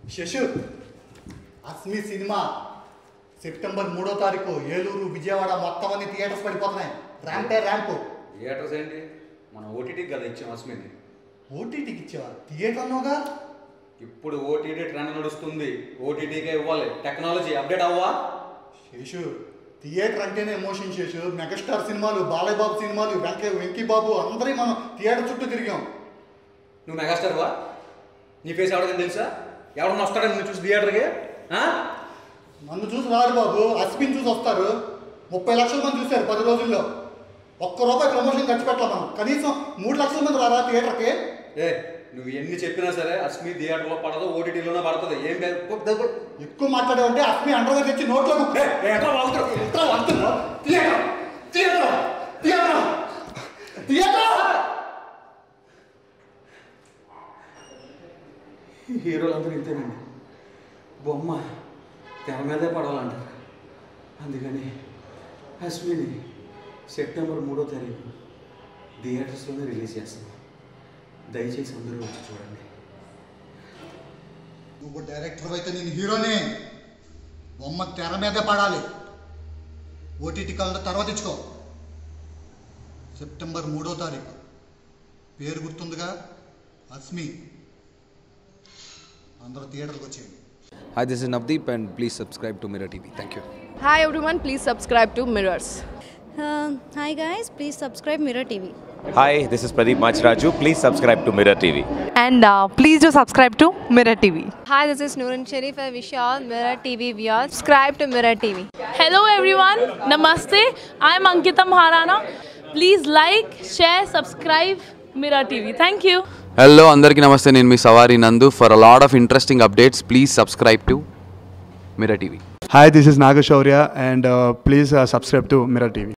శశు అస్మి cinema September మూడో తారీఖు ఏలూరు విజయవాడ మొత్తం అన్ని థియేటర్స్ పడిపోతున్నాయి ర్యాంపే ర్యాంపు థియేటర్స్ ఏంటి మన ఓటీటీకి కదా ఇచ్చాం అస్మిని ఓటీటీకి ఇచ్చేవా థియేటర్ అన్నావుగా ఇప్పుడు ఓటీటీ ట్రెండ్ నడుస్తుంది ఓటీటీకే ఇవ్వాలి టెక్నాలజీ అప్డేట్ అవ్వా శేషు థియేటర్ అంటేనే ఎమోషన్ శేషు మెగాస్టార్ సినిమాలు బాలయ్య బాబు సినిమాలు వెంకయ్య వెంకీ బాబు అందరి మనం థియేటర్ చుట్టూ తిరిగాం నువ్వు మెగాస్టార్ వా నీ ఫేస్ ఎవరికైనా తెలుసా ఎవరన్నా వస్తాడా నువ్వు చూసి థియేటర్కి ఆ? నన్ను చూసి రారు బాబు అస్మిన్ చూసి వస్తారు ముప్పై లక్షల మంది చూశారు పది రోజుల్లో ఒక్క రూపాయి ప్రమోషన్ ఖర్చు పెట్టాలి మనం కనీసం మూడు లక్షల మంది రారా థియేటర్కి ఏ నువ్వు ఎన్ని చెప్పినా సరే అస్మి థియేటర్లో పడదు ఓటీటీలోనే పడుతుంది ఏం లేదు. పో, దగ్గు. ఎక్కువ మాట్లాడావంటే అస్మి అండర్వేర్ తెచ్చి నోట్లో ఏ, ఏ, ఎట్లా వాగుతున్నావు? ఎట్లా వంతున్నావు? థియేటర్ థియేటర్ థియేటర్ థియేటర్ ఈ హీరోలందరూ ఇంతేనండి బొమ్మ తెర మీదే పడాలంటారు అందుకని అశ్విని సెప్టెంబర్ మూడో తారీఖు థియేటర్స్లోనే రిలీజ్ చేస్తాం దయచేసి అందరూ వచ్చి చూడండి నువ్వు డైరెక్టర్ అయితే నేను హీరోనే బొమ్మ తెర మీదే పడాలి ఓటీటీ కళ్ళ తర్వాత ఇచ్చుకో సెప్టెంబర్ మూడో తారీఖు పేరు గుర్తుందిగా అస్మి అందరూ థియేటర్కి వచ్చేయండి Hi, this is Navdeep, and please subscribe to Mirror TV. Thank you. Hi everyone, please subscribe to Mirrors. Uh, hi guys, please subscribe Mirror TV. Hi, this is Pradeep Machraju. Please subscribe to Mirror TV. and uh, please do subscribe to Mirror TV. Hi, this is Noorun Sharif. I wish you all Mirror TV viewers. Subscribe to Mirror TV. Hello everyone, Namaste. I'm Ankita Maharana. Please like, share, subscribe Mirror TV. Thank you. Hello అందరికీ నమస్తే నేను మీ Savari Nandu for a lot of interesting updates please subscribe to Mirror TV Hi, this is Nagashaurya, and uh, please uh, subscribe to Mirror TV.